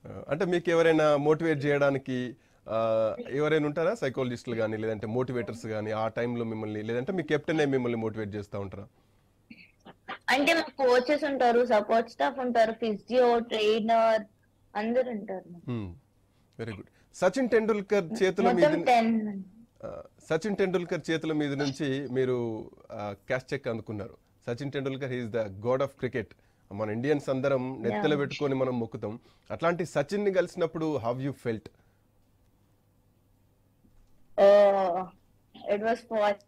ఆ, అంటే మీకు ఎవరైనా మోటివేట్ చేయడానికి ఆ, ఎవరైనా ఉంటారా సైకాలజిస్టులు కానీ లేదంటే మోటివేటర్స్ కానీ ఆ టైంలో మిమ్మల్ని లేదంటే మీ కెప్టెన్ మిమ్మల్ని మోటివేట్ చేస్తూ ఉంటారా అంటే మా కోచెస్ ఉంటారు సపోర్ట్ స్టాఫ్ ఉంటారు ఫిజియో ట్రైనర్ అందరు ఉంటారు వెరీ గుడ్ సచిన్ టెండూల్కర్ చేతుల మీద మొత్తం టెన్ ఆ, సచిన్ టెండూల్కర్ చేతుల మీద నుంచి మీరు క్యాష్ చెక్ అందుకున్నారు Sachin Tendulkar he's the god of cricket మన ఇండియన్స్ అందరం నెత్తలు పెట్టుకొని మనం మొక్కుతాం అట్లాంటి సచిన్ ని కలిసినప్పుడు how you felt it was far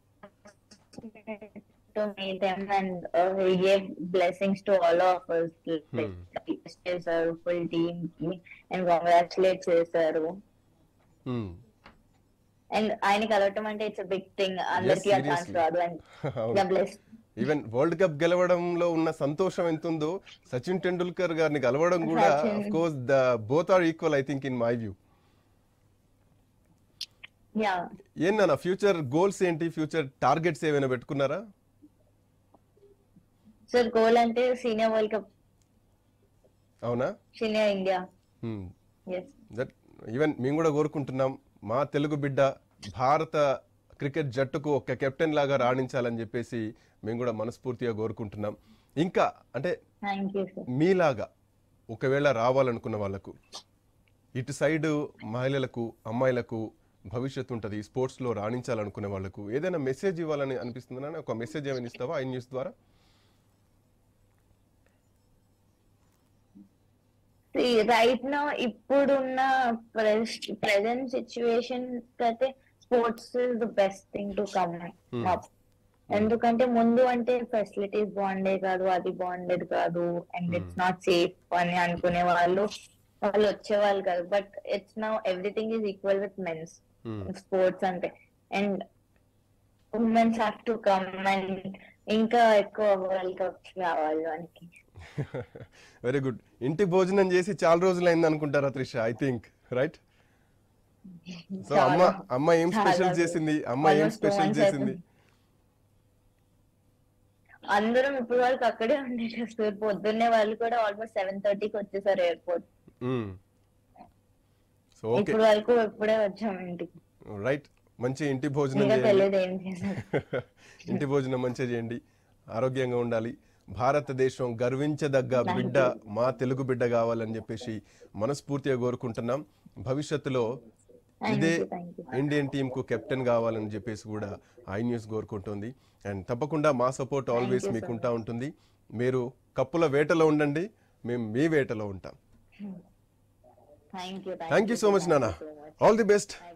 to meet them and uh, he gave blessings to all of us like చేశారు ఫుల్ టీమ్ కి అండ్ కంగ్రాచులేట్ చేశారు అండ్ ఆయన కలవటం అంటే ఇట్స్ బిగ్ థింగ్ అందరికి ఆ ఛాన్స్ seriously. రాదు and the bless even world cup గెలవడంలో ఉన్న సంతోషం ఎంత ఉందో సచిన్ టెండూల్కర్ గారిని గెలవడం కూడా Sachin. Of course the both are equal I think in my view yeah ఏందన్న ఫ్యూచర్ గోల్స్ ఏంటి ఫ్యూచర్ టార్గెట్స్ ఏమైనా పెట్టుకున్నారా సార్ గోల్ అంటే సీనియర్ వరల్డ్ కప్ అవునా senior India Hmm. Yes that even మేము కూడా కోరుకుంటున్నాం మా తెలుగు బిడ్డ భారత క్రికెట్ జట్టుకు ఒక కెప్టెన్ లాగా రాణించాలని చెప్పేసి మేము కూడా మనస్ఫూర్తిగా కోరుకుంటున్నాం ఇంకా అంటే థ్యాంక్ యూ సార్ మీలాగా ఒకవేళ రావాలనుకున్న వాళ్ళకు ఇటు సైడ్ మహిళలకు అమ్మాయిలకు భవిష్యత్తు ఉంటుంది స్పోర్ట్స్లో రాణించాలనుకునే వాళ్ళకు ఏదైనా మెసేజ్ ఇవ్వాలని అనిపిస్తుందా ఒక మెసేజ్ ఏమైనా ఇస్తావా ఐ న్యూస్ ద్వారా రైట్ నా ఇప్పుడున్న ప్రెసెంట్ సిచ్యువేషన్ అయితే sports is the best thing to come up ఎందుకంటే ముందు అంటే ఫెసిలిటీస్ బాగుండే కాదు అది బాగుండేది కాదు అండ్ ఇట్స్ నాట్ సేఫ్ అని అనుకునే వాళ్ళు వాళ్ళు వచ్చేవాళ్ళు కాదు but it's now everything is equal with mens Hmm. Sports అంటే and womens have to come and ఇంకా ఎక్కువ వరల్డ్ కప్స్ రావాలి మనకి వెరీ గుడ్ ఇంటి భోజనం చేసి చాలా రోజులు అయింది అనుకుంటారా Trisha I think right so అమ్మ చాలా. అమ్మ ఏం చాలా స్పెషల్ రోజులు. చేసింది అమ్మ ఏం Almost two స్పెషల్ months చేసింది అందరం ఇప్పుడు వరకు అక్కడే ఉండేటప్పుడు పొద్దున్నే వాళ్ళు కూడా ఆల్మోస్ట్ సెవెన్ థర్టీకి వచ్చేసారు ఎయిర్పోర్ట్ సో ఓకే ఇప్పుడు వరకు ఇప్పుడే వచ్చాము ఇంటికి రైట్ మంచి ఇంటి భోజనం ఇంకా చేయండి తెలియదు ఏం చేశారు ఇంటి భోజనం మంచిగా చేయండి ఆరోగ్యంగా ఉండాలి భారతదేశం గర్వించదగ్గ బిడ్డ మా తెలుగు బిడ్డ కావాలని చెప్పేసి మనస్ఫూర్తిగా కోరుకుంటున్నాం భవిష్యత్తులో Thank ఇదే you, thank you. Indian team కు కెప్టెన్ కావాలని చెప్పేసి కూడా ఐ న్యూస్ కోరుకుంటుంది అండ్ తప్పకుండా మా సపోర్ట్ ఆల్వేస్ you, మీకు ఉంటా ఉంటుంది మీరు కప్పుల వేటలో ఉండండి మేము మీ వేటలో ఉంటాం thank you thank you so much నాన్న ఆల్ ది బెస్ట్